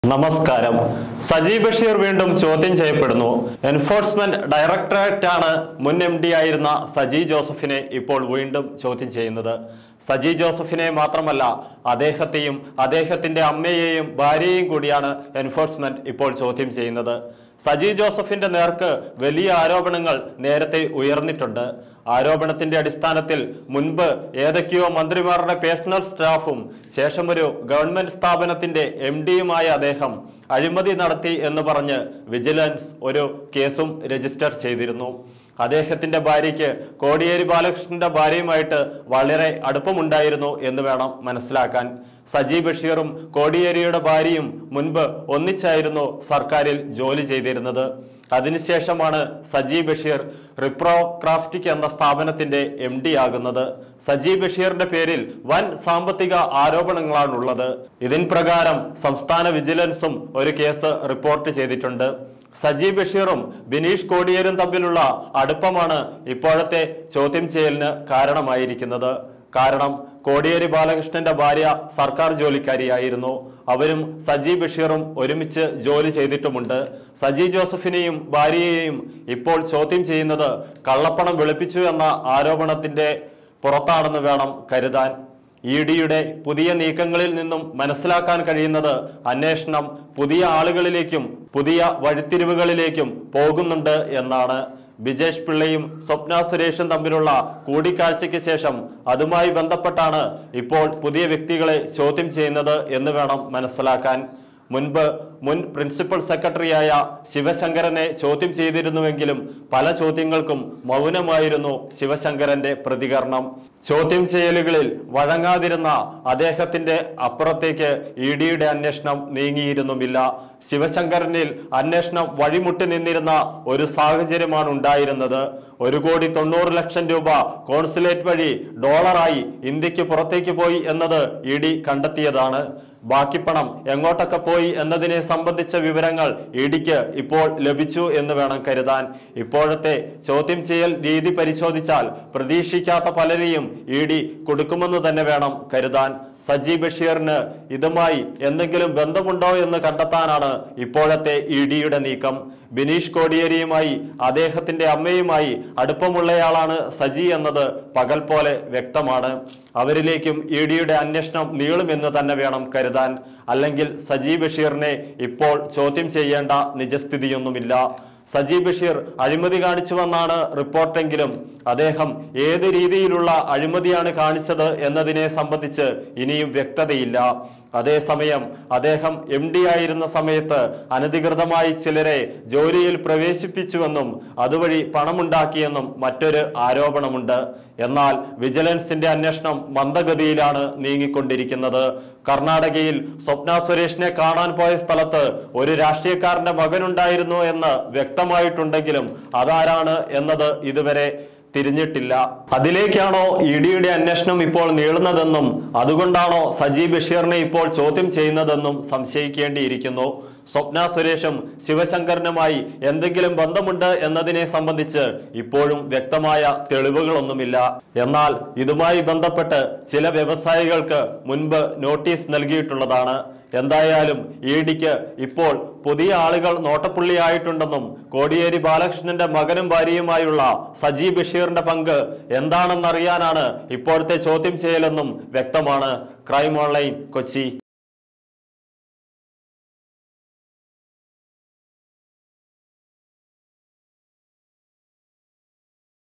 നമസ്കാരം സജി ബഷീർ വീണ്ടും ചോദ്യം ചെയ്യപ്പെടുന്നു എൻഫോഴ്സ്മെന്റ് ഡയറക്ടറേറ്റ് ആണ് മുൻ എം ഡി ആയിരുന്ന സജി ജോസഫിനെ ഇപ്പോൾ വീണ്ടും ചോദ്യം ചെയ്യുന്നത് സജി ജോസഫിനെ മാത്രമല്ല അദ്ദേഹത്തെയും അദ്ദേഹത്തിന്റെ അമ്മയെയും ഭാര്യയെയും കൂടിയാണ് എൻഫോഴ്സ്മെന്റ് ഇപ്പോൾ ചോദ്യം ചെയ്യുന്നത് സജി ജോസഫിന്റെ നേർക്ക് വലിയ ആരോപണങ്ങൾ നേരത്തെ ഉയർന്നിട്ടുണ്ട് ആരോപണത്തിന്റെ അടിസ്ഥാനത്തിൽ മുൻപ് ഏതൊക്കെയോ മന്ത്രിമാരുടെ പേഴ്സണൽ സ്റ്റാഫും ശേഷം ഒരു ഗവൺമെന്റ് സ്ഥാപനത്തിന്റെ എം ഡിയുമായ അദ്ദേഹം അഴിമതി നടത്തി എന്ന് പറഞ്ഞ് വിജിലൻസ് ഒരു കേസും രജിസ്റ്റർ ചെയ്തിരുന്നു അദ്ദേഹത്തിന്റെ ഭാര്യയ്ക്ക് കോടിയേരി ബാലകൃഷ്ണന്റെ ഭാര്യയുമായിട്ട് വളരെ അടുപ്പമുണ്ടായിരുന്നു എന്ന് വേണം മനസ്സിലാക്കാൻ സജി ബഷീറും കോടിയേരിയുടെ ഭാര്യയും മുൻപ് ഒന്നിച്ചായിരുന്നു സർക്കാരിൽ ജോലി ചെയ്തിരുന്നത് അതിനുശേഷമാണ് സജി ബഷീർ റിപ്രോ ക്രാഫ്റ്റിക് എന്ന സ്ഥാപനത്തിന്റെ എം ഡി ആകുന്നത് സജി ബഷീറിന്റെ പേരിൽ വൻ സാമ്പത്തിക ആരോപണങ്ങളാണുള്ളത് ഇതിൻ പ്രകാരം സംസ്ഥാന വിജിലൻസും ഒരു കേസ് റിപ്പോർട്ട് ചെയ്തിട്ടുണ്ട് സജി ബഷീറും ബിനീഷ് കോടിയേരും തമ്മിലുള്ള അടുപ്പമാണ് ഇപ്പോഴത്തെ ചോദ്യം ചെയ്യലിന് കാരണമായിരിക്കുന്നത് കാരണം കോടിയേരി ബാലകൃഷ്ണന്റെ ഭാര്യ സർക്കാർ ജോലിക്കാരിയായിരുന്നു അവരും സജി ബഷീറും ഒരുമിച്ച് ജോലി ചെയ്തിട്ടുമുണ്ട് സജി ജോസഫിനെയും ഭാര്യയെയും ഇപ്പോൾ ചോദ്യം ചെയ്യുന്നത് കള്ളപ്പണം വെളുപ്പിച്ചു എന്ന ആരോപണത്തിന്റെ പുറത്താണെന്ന് വേണം കരുതാൻ ഇ ഡിയുടെ പുതിയ നീക്കങ്ങളിൽ നിന്നും മനസ്സിലാക്കാൻ കഴിയുന്നത് അന്വേഷണം പുതിയ ആളുകളിലേക്കും പുതിയ വഴിത്തിരിവുകളിലേക്കും പോകുന്നുണ്ട് എന്നാണ് ബിജേഷ് പിള്ളയും സ്വപ്ന സുരേഷും തമ്മിലുള്ള കൂടിക്കാഴ്ചയ്ക്ക് ശേഷം അതുമായി ബന്ധപ്പെട്ടാണ് ഇപ്പോൾ പുതിയ വ്യക്തികളെ ചോദ്യം ചെയ്യുന്നത് എന്ന് വേണം മനസ്സിലാക്കാൻ മുൻപ് മുൻ പ്രിൻസിപ്പൽ സെക്രട്ടറിയായ ശിവശങ്കരനെ ചോദ്യം ചെയ്തിരുന്നുവെങ്കിലും പല ചോദ്യങ്ങൾക്കും മൗനമായിരുന്നു ശിവശങ്കരന്റെ പ്രതികരണം ചോദ്യം ചെയ്യലുകളിൽ വഴങ്ങാതിരുന്ന അദ്ദേഹത്തിന്റെ അപ്പുറത്തേക്ക് ഇ ഡിയുടെ അന്വേഷണം നീങ്ങിയിരുന്നുമില്ല ശിവശങ്കരനിൽ അന്വേഷണം വഴിമുട്ടി നിന്നിരുന്ന ഒരു സാഹചര്യമാണ് ഉണ്ടായിരുന്നത് ഒരു കോടി തൊണ്ണൂറ് ലക്ഷം രൂപ കോൺസുലേറ്റ് വഴി ഡോളറായി ഇന്ത്യക്ക് പുറത്തേക്ക് പോയി എന്നത് ഇ ഡി കണ്ടെത്തിയതാണ് ബാക്കി പണം എങ്ങോട്ടൊക്കെ പോയി എന്നതിനെ സംബന്ധിച്ച വിവരങ്ങൾ ഇ ഡിക്ക് ഇപ്പോൾ ലഭിച്ചു എന്ന് വേണം കരുതാൻ ഇപ്പോഴത്തെ ചോദ്യം ചെയ്യൽ രീതി പരിശോധിച്ചാൽ പ്രതീക്ഷിക്കാത്ത പലരെയും ഇ ഡി കൊടുക്കുമെന്ന് തന്നെ വേണം കരുതാൻ സജി ബഷീറിന് ഇതുമായി എന്തെങ്കിലും ബന്ധമുണ്ടോ എന്ന് കണ്ടെത്താനാണ് ഇപ്പോഴത്തെ ഇ ഡിയുടെ നീക്കം ബിനീഷ് കോടിയേരിയുമായി അദ്ദേഹത്തിന്റെ അമ്മയുമായി അടുപ്പമുള്ളയാളാണ് സജി എന്നത് പകൽ പോലെ വ്യക്തമാണ് അവരിലേക്കും ഇ ഡിയുടെ അന്വേഷണം നീളുമെന്ന് തന്നെ വേണം കരുതാൻ അല്ലെങ്കിൽ സജി ബഷീറിനെ ഇപ്പോൾ ചോദ്യം ചെയ്യേണ്ട നിജസ്ഥിതിയൊന്നുമില്ല സജി ബഷീർ അഴിമതി കാണിച്ചുവെന്നാണ് റിപ്പോർട്ടെങ്കിലും അദ്ദേഹം ഏത് രീതിയിലുള്ള അഴിമതിയാണ് കാണിച്ചത് എന്നതിനെ സംബന്ധിച്ച് ഇനിയും വ്യക്തതയില്ല അതേസമയം അദ്ദേഹം എം ഡി ആയിരുന്ന സമയത്ത് അനധികൃതമായി ചിലരെ ജോലിയിൽ പ്രവേശിപ്പിച്ചുവെന്നും അതുവഴി പണമുണ്ടാക്കിയെന്നും മറ്റൊരു ആരോപണമുണ്ട് എന്നാൽ വിജിലൻസിന്റെ അന്വേഷണം മന്ദഗതിയിലാണ് നീങ്ങിക്കൊണ്ടിരിക്കുന്നത് കർണാടകയിൽ സ്വപ്ന സുരേഷിനെ കാണാൻ പോയ സ്ഥലത്ത് ഒരു രാഷ്ട്രീയക്കാരന്റെ മകനുണ്ടായിരുന്നു എന്ന് വ്യക്തമായിട്ടുണ്ടെങ്കിലും അതാരാണ് എന്നത് ഇതുവരെ തിരിഞ്ഞിട്ടില്ല അതിലേക്കാണോ ഇ ഡിയുടെ അന്വേഷണം ഇപ്പോൾ നീളുന്നതെന്നും അതുകൊണ്ടാണോ സജി ബഷീറിനെ ഇപ്പോൾ ചോദ്യം ചെയ്യുന്നതെന്നും സംശയിക്കേണ്ടിയിരിക്കുന്നു സ്വപ്ന സുരേഷും ശിവശങ്കരനുമായി എന്തെങ്കിലും ബന്ധമുണ്ട് എന്നതിനെ സംബന്ധിച്ച് ഇപ്പോഴും വ്യക്തമായ തെളിവുകളൊന്നുമില്ല എന്നാൽ ഇതുമായി ബന്ധപ്പെട്ട് ചില വ്യവസായികൾക്ക് മുൻപ് നോട്ടീസ് നൽകിയിട്ടുള്ളതാണ് എന്തായാലും ഇ ഡിക്ക് ഇപ്പോൾ പുതിയ ആളുകൾ നോട്ടപ്പുള്ളിയായിട്ടുണ്ടെന്നും കോടിയേരി ബാലകൃഷ്ണന്റെ മകനും ഭാര്യയുമായുള്ള സജി ബഷീറിന്റെ പങ്ക് എന്താണെന്നറിയാനാണ് ഇപ്പോഴത്തെ ചോദ്യം ചെയ്യലെന്നും വ്യക്തമാണ് ക്രൈം ഓൺലൈൻ കൊച്ചി